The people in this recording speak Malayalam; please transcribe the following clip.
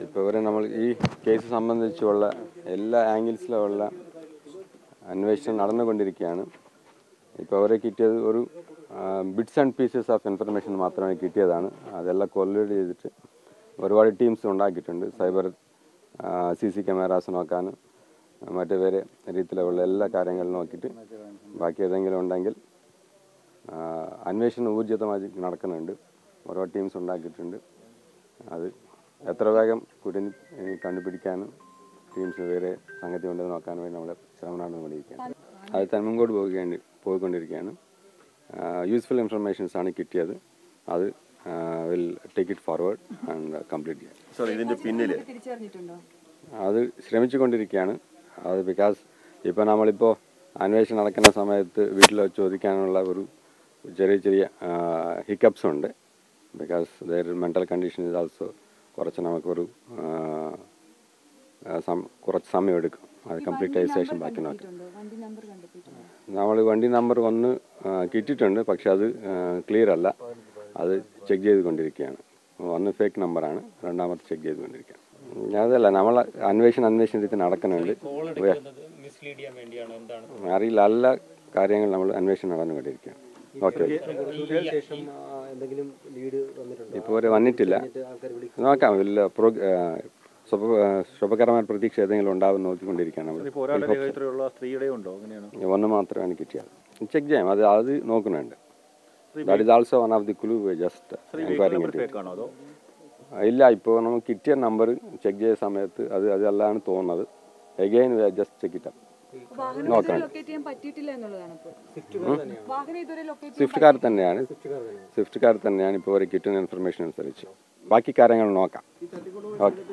ഇപ്പോൾ ഇവരെ നമ്മൾ ഈ കേസ് സംബന്ധിച്ചുള്ള എല്ലാ ആംഗിൾസിലുള്ള അന്വേഷണം നടന്നുകൊണ്ടിരിക്കുകയാണ് ഇപ്പോൾ അവരെ കിട്ടിയത് ഒരു bits and pieces of information മാത്രമേ കിട്ടിയതാണ് അതെല്ലാം കൊല്ലേറ്റ് ചെയ്തിട്ട് ഒരുപാട് ടീംസ് ഉണ്ടാക്കിയിട്ടുണ്ട് സൈബർ സി സി ക്യാമറാസ് നോക്കാനും മറ്റു വേറെ രീതിയിലുള്ള എല്ലാ കാര്യങ്ങളും നോക്കിയിട്ട് ബാക്കി ഏതെങ്കിലും ഉണ്ടെങ്കിൽ ആ, അന്വേഷണം ഊർജിതമായി നടക്കുന്നുണ്ട് ഓരോ ടീംസ് ഉണ്ടാക്കിയിട്ടുണ്ട് അത് എത്ര വേഗം കുടിന് കണ്ടുപിടിക്കാനും ടീംസ് വേറെ സംഗതി ഉണ്ടെന്ന് നോക്കാനും വേണ്ടി നമ്മൾ ശ്രമം നടന്നുകൊണ്ടിരിക്കുകയാണ് അത് തന്മങ്കോട് പോവുകയാണ് പോയിക്കൊണ്ടിരിക്കുകയാണ് യൂസ്ഫുൾ ഇൻഫർമേഷൻസ് ആണ് കിട്ടിയത് അത് will take it forward and complete ചെയ്യാം സാർ ഇതിന്റെ പിന്നില് തിരിച്ചറിഞ്ഞിട്ടുണ്ടോ അത് ശ്രമിച്ചുകൊണ്ടിരിക്കുകയാണ് അത് ബിക്കോസ് ഇപ്പോൾ നമ്മളിപ്പോൾ അന്വേഷണം നടക്കുന്ന സമയത്ത് വീട്ടിൽ ചോദിക്കാനുള്ള ഒരു ചെറിയ ചെറിയ ഹിക്കപ്സ് ഉണ്ട് because their mental condition is also കുറച്ച് നമുക്കൊരു ആ, ആ, സം- കുറച്ച് സമയം എടുക്കും അത് കംപ്ലീറ്റ് ആയ ശേഷം ബാക്കി നോക്കാം ഉണ്ടോ? വണ്ടി നമ്പർ കണ്ടെത്തിയിട്ടുണ്ടോ നമ്മൾ വണ്ടി നമ്പർ ഒന്ന് ആ, കിട്ടിയിട്ടുണ്ട് പക്ഷെ അത് ക്ലിയർ അല്ല അത് ചെക്ക് ചെയ്തുകൊണ്ടിരിക്കുകയാണ് ഒന്ന് ഫേക്ക് നമ്പറാണ് രണ്ടാമത്തെ ചെക്ക് ചെയ്തുകൊണ്ടിരിക്കുകയാണ് ഉം, അതല്ല നമ്മൾ അന്വേഷണം അന്വേഷണ രീതി നടക്കുന്നുണ്ട് കോൾ എടുക്കുന്നത് മിസ്ലീഡ് ചെയ്യാൻ വേണ്ടിയാണോ എന്താണ് അറിയില്ല എല്ലാ കാര്യങ്ങൾ നമ്മൾ അന്വേഷണം നടന്നുകൊണ്ടിരിക്കുകയാണ് ഓക്കെ ശേഷം ആ, എന്തെങ്കിലും ലീഡ് വന്നിട്ടുണ്ടോ ഇപ്പോൾ വരെ വന്നിട്ടില്ല ആൾക്കാർ വിളിക്കും നോക്കാം വലിയ പ്രോ ആ, ശുഭ- ആ, ശുഭകരമായ പ്രതീക്ഷ ഏതെങ്കിലും ഉണ്ടാവും നോക്കിക്കൊണ്ടിരിക്കുകയാണ് നമ്മൾ ഇപ്പൊ ഒരാളുടെ രേഖത്തിലുള്ള സ്ത്രീയുടെ ഉണ്ടോ അങ്ങനെയാണ് ഒന്ന് മാത്രമാണ് കിട്ടിയത് ചെക്ക് ചെയ്യാം അത് അത് നോക്കുന്നുണ്ട് that is also one of the clue just enquiring number fake ആണോ അതോ ഇല്ല ഇപ്പോൾ നമുക്ക് കിട്ടിയ നമ്പർ ചെക്ക് ചെയ്ത സമയത്ത് അത് അതല്ലാണ് തോന്നുന്നത് എഗെയിൻ ജസ്റ്റ് ചെക്ക് ഇറ്റ് വാഹനം ഇതുവരെ ലൊക്കേറ്റ് ചെയ്യാൻ പറ്റിയിട്ടില്ല എന്നുള്ളതാണ് ഇപ്പോൾ വാഹനം ഇതുവരെ ലൊക്കേറ്റ് സ്വിഫ്റ്റ് കാർ തന്നെയാണ് സ്വിഫ്റ്റ് കാർ തന്നെയാണ് ഇപ്പോൾ ഒരു കിട്ടുന്ന ഇൻഫർമേഷൻ അനുസരിച്ച് ബാക്കി കാര്യങ്ങൾ നോക്കാം ഓക്കെ